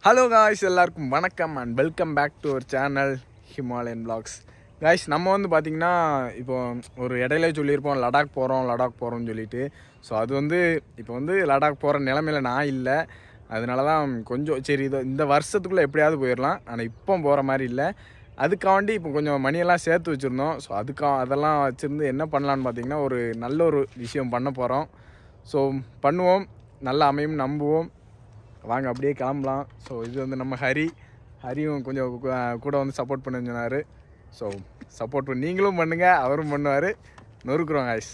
Hello guys எல்லாருக்கும் வணக்கம் and welcome back to our channel Himalayan vlogs guys நம்ம வந்து பார்த்திங்கன்னா இப்போ ஒரு இடையில சொல்லியிருப்போம் லடாக் போகிறோம் லடாக் போகிறோம்னு சொல்லிட்டு ஸோ அது வந்து இப்போ வந்து லடாக் போகிற நிலமையில நான் இல்லை அதனால தான் கொஞ்சம் சரி இது இந்த வருஷத்துக்குள்ளே எப்படியாவது போயிடலாம் ஆனால் இப்போ போகிற மாதிரி இல்லை அதுக்காண்டி இப்போ கொஞ்சம் மணியெல்லாம் சேர்த்து வச்சுருந்தோம் ஸோ அதுக்கா அதெல்லாம் வச்சுருந்து என்ன பண்ணலான்னு பார்த்தீங்கன்னா ஒரு நல்ல ஒரு விஷயம் பண்ண போகிறோம் ஸோ பண்ணுவோம் நல்லா அமையும் நம்புவோம் வாங்க அப்படியே கிளம்பலாம் ஸோ இது வந்து நம்ம ஹரி ஹரியும் கொஞ்சம் கு- கூட வந்து சப்போர்ட் பண்ண சொன்னார் ஸோ சப்போர்ட் பண்ணி நீங்களும் பண்ணுங்கள் அவரும் பண்ணுவார் நொறுக்குறோம் காய்ஸ்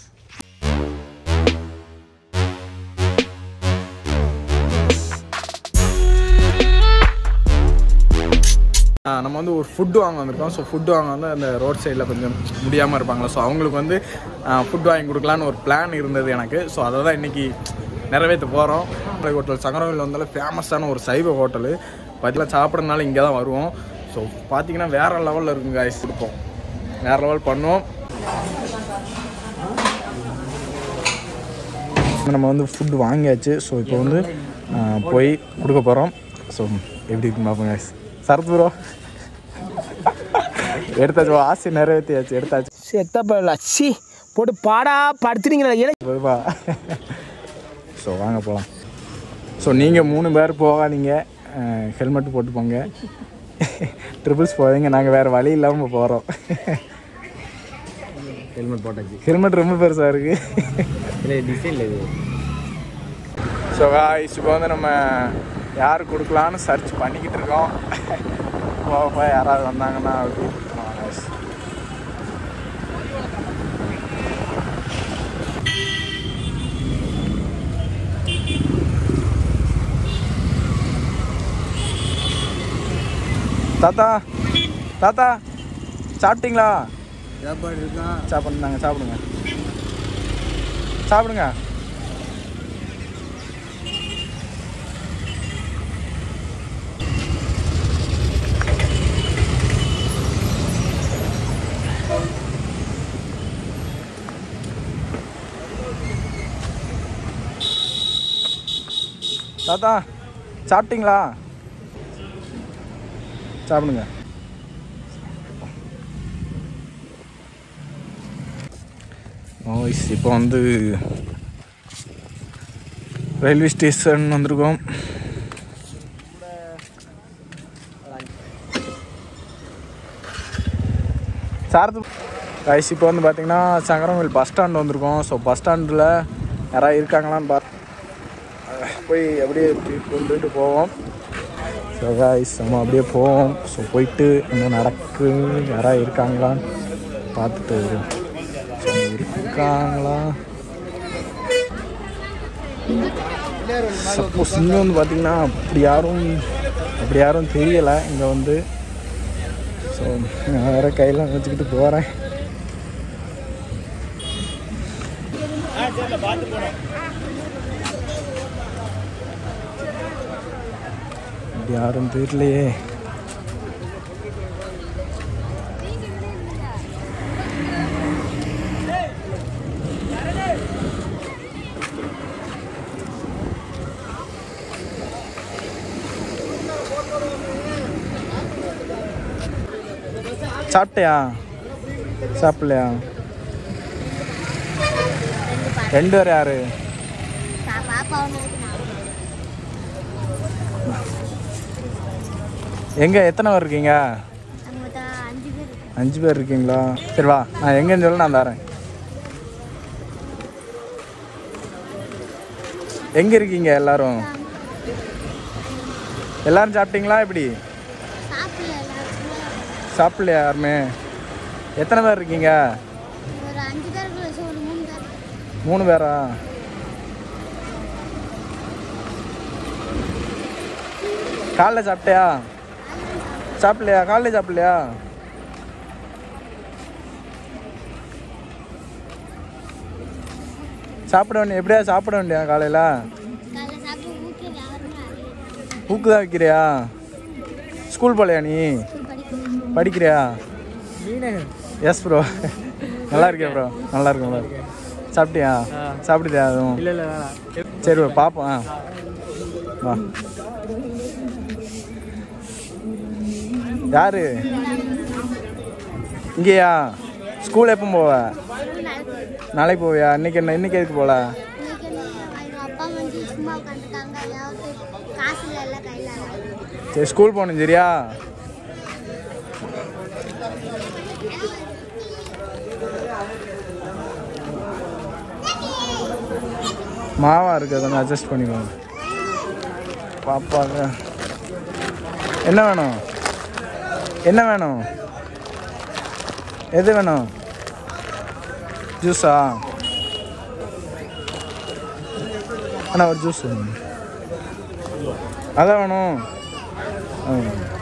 நம்ம வந்து ஒரு ஃபுட்டு வாங்க வந்திருக்கோம் ஸோ ஃபுட்டு வாங்க வந்து அந்த ரோட் சைடில் கொஞ்சம் முடியாமல் இருப்பாங்களா ஸோ அவங்களுக்கு வந்து ஃபுட் வாங்கி கொடுக்கலான்னு ஒரு பிளான் இருந்தது எனக்கு ஸோ அதை தான் இன்றைக்கி நிறைவேற்ற போகிறோம் ஹோட்டல் சங்கரவில் வந்தாலும் ஃபேமஸான ஒரு சைவ ஹோட்டலு பார்த்தீங்கன்னா சாப்பிட்றதுனால இங்கே தான் வருவோம் ஸோ பார்த்தீங்கன்னா வேறு லெவலில் இருக்கும் காய்ஸ் இருப்போம் வேறு லெவல் பண்ணுவோம் நம்ம வந்து ஃபுட் வாங்கியாச்சு ஸோ இப்போ வந்து ஆ, போய் கொடுக்க போகிறோம் ஸோ எப்படி இருக்குன்னு பார்ப்போம் guys. சரத் ப்ரோ எடுத்தாச்சு உன் ஆசை நிறைவேற்றியாச்சு எடுத்தாச்சு செத்த பரவாயில்ல சி போட்டு பாடா படுத்துறீங்களா ஏழை போதுமா ஸோ வாங்க போகலாம் ஸோ நீங்கள் மூணு பேர் போகாதீங்க ஹெல்மெட் போட்டு போங்க ட்ரிபிள்ஸ் போவீங்க நாங்கள் வேறு வழி இல்லாமல் போகிறோம் ஹெல்மெட் போட்டாச்சு ஹெல்மெட் ரொம்ப பெருசாக இருக்குது இல்லை டிசைன் இல்லை இது ஸோ காய்ஸ் இப்போ வந்து நம்ம யார் கொடுக்கலான்னு சர்ச் பண்ணிக்கிட்டு இருக்கோம் போக போக யாராவது வந்தாங்கன்னா அப்படி கொடுத்துருவோம் guys. தாத்தா தாத்தா சாப்பிட்டீங்களா சாப்பாடு இருக்கா சாப்பிடுங்க சாப்பிடுங்க சாப்பிடுங்க தாத்தா சாப்பிட்டீங்களா சாப்பிடுங்க ஓய்ஸ் இப்போ வந்து ரயில்வே ஸ்டேஷன் வந்திருக்கோம் சாரது ரைஸ் இப்போ வந்து பார்த்தீங்கன்னா சங்கரங்கோயில் பஸ் ஸ்டாண்ட் வந்திருக்கோம் ஸோ பஸ் ஸ்டாண்டில் யாராவது இருக்காங்களான்னு பார்த்து போய் அப்படியே இப்படி கொண்டுட்டு போவோம் ஸோ கைஸ் நம்ம அப்படியே போவோம் ஸோ போயிட்டு என்ன நடக்கு யாராவது இருக்காங்களான்னு பார்த்துட்டு வருவோம் ஸோ இருக்காங்களா சப்போஸ் இங்கே வந்து பார்த்தீங்கன்னா அப்படி யாரும் அப்படி யாரும் தெரியலை இங்கே வந்து ஸோ நான் வேறு கையெல்லாம் வச்சுக்கிட்டு போகிறேன் அப்படி யாரும் தெரியலையே சாப்பிட்டியா சாப்பிடலையா ரெண்டு பேர் யாரு பாப்பா ஒன்று இருக்கு நான் எங்க எத்தனை பேர் இருக்கீங்க நம்ம மொத்தம் அஞ்சு பேர் இருக்கோம் அஞ்சு பேர் இருக்கீங்களா சரி வா நான் எங்கன்னு சொல்ல நான் தரேன் எங்க இருக்கீங்க எல்லாரும் எல்லாரும் சாப்பிட்டீங்களா எப்படி சாப்பிடல எல்லாருக்குமே சாப்பிடலையா யாருமே எத்தனை பேர் இருக்கீங்க ஒரு அஞ்சு பேருக்கு வச்சு ஒரு மூணு பேர் மூணு பேரா காலைல சாப்பிட்டியா சாப்பிடலையா காலைல சாப்பிடலையா சாப்பிட வேண்டிய எப்படியா சாப்பிட வேண்டியா காலையில் காலைல சாப்பிட்டு ஊற்றி யாருமே அறிய ஊக்கு தான் வைக்கிறியா ஸ்கூல் போலையா நீ படிக்கணும் படிக்கிறியா எஸ் ப்ரோ நல்லா இருக்கே ப்ரோ நல்லா இருக்கு நல்லா இருக்கு சாப்பிட்டியா சாப்பிட்டியா அதுவும் இல்லை இல்லை வேணாம் சரி bro, பார்ப்போம் ஆ. வா யாரு இங்கேயா ஸ்கூல் எப்போ போவ நாளைக்கு போவியா இன்னைக்கு என்ன இன்னைக்கு எதுக்கு போல இன்னைக்கு என்ன, எங்க அப்பா வந்து சும்மா உட்காந்துருக்காங்க யாருக்கு காசு இல்லை கையில் சரி ஸ்கூல் போகணும் சரியா மாவா இருக்கு கொஞ்சம் அட்ஜஸ்ட் பண்ணிக்கோங்க பாப்பாங்க என்ன வேணும் என்ன வேணும் எது வேணும் ஜூஸா அண்ணா ஒரு ஜூஸ் வேணும் அதான் வேணும் ஆ.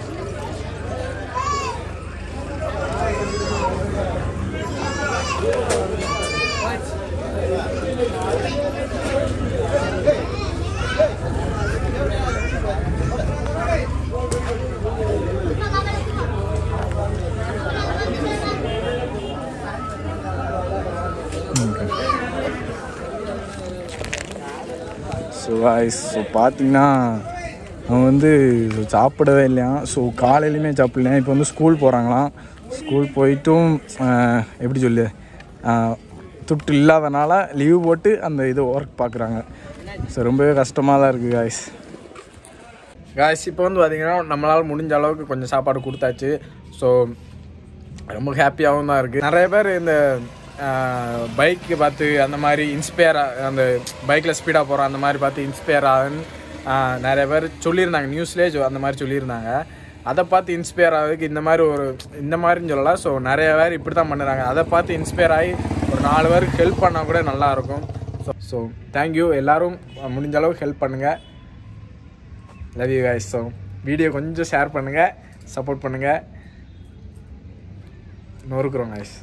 ஸோ வாய்ஸ் ஸோ பார்த்தீங்கன்னா அவன் வந்து சாப்பிடவே இல்லையா ஸோ காலையிலையுமே சாப்பிடலையா இப்போ வந்து ஸ்கூல் போகிறாங்களாம் ஸ்கூல் போயிட்டும் ஆஹ், எப்படி சொல்லு ஆஹ், துட்டு இல்லாதனால லீவ் போட்டு அந்த இது ஒர்க் பார்க்குறாங்க ஸோ ரொம்பவே கஷ்டமாக தான் இருக்குது காய்ஸ் காய்ஸ் இப்போ வந்து பார்த்தீங்கன்னா நம்மளால் முடிஞ்ச அளவுக்கு கொஞ்சம் சாப்பாடு கொடுத்தாச்சு ஸோ ரொம்ப ஹாப்பியாகவும் தான் இருக்குது நிறைய பேர் இந்த பைக்கு பார்த்து அந்த மாதிரி இன்ஸ்பயர் அந்த பைக்கில் ஸ்பீடாக போகிறோம் அந்த மாதிரி பார்த்து இன்ஸ்பயர் ஆகுன்னு ஆஹ், நிறைய பேர் சொல்லியிருந்தாங்க நியூஸ்லேயே அந்த மாதிரி சொல்லியிருந்தாங்க அதை பார்த்து இன்ஸ்பயர் ஆகிறதுக்கு இந்த மாதிரி ஒரு இந்த மாதிரின்னு சொல்லலாம் ஸோ நிறைய பேர் இப்படி தான் பண்ணுறாங்க அதை பார்த்து இன்ஸ்பயர் ஆகி ஒரு நாலு பேருக்கு ஹெல்ப் பண்ணால் கூட நல்லாயிருக்கும் ஸோ ஸோ தேங்க்யூ எல்லோரும் முடிஞ்ச அளவுக்கு ஹெல்ப் பண்ணுங்கள் love you guys so video கொஞ்சம் ஷேர் பண்ணுங்கள் சப்போர்ட் பண்ணுங்கள் நொறுக்குறோம் guys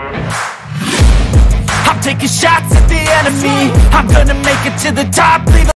I'm taking shots at the enemy. I'm gonna make it to the top. Leave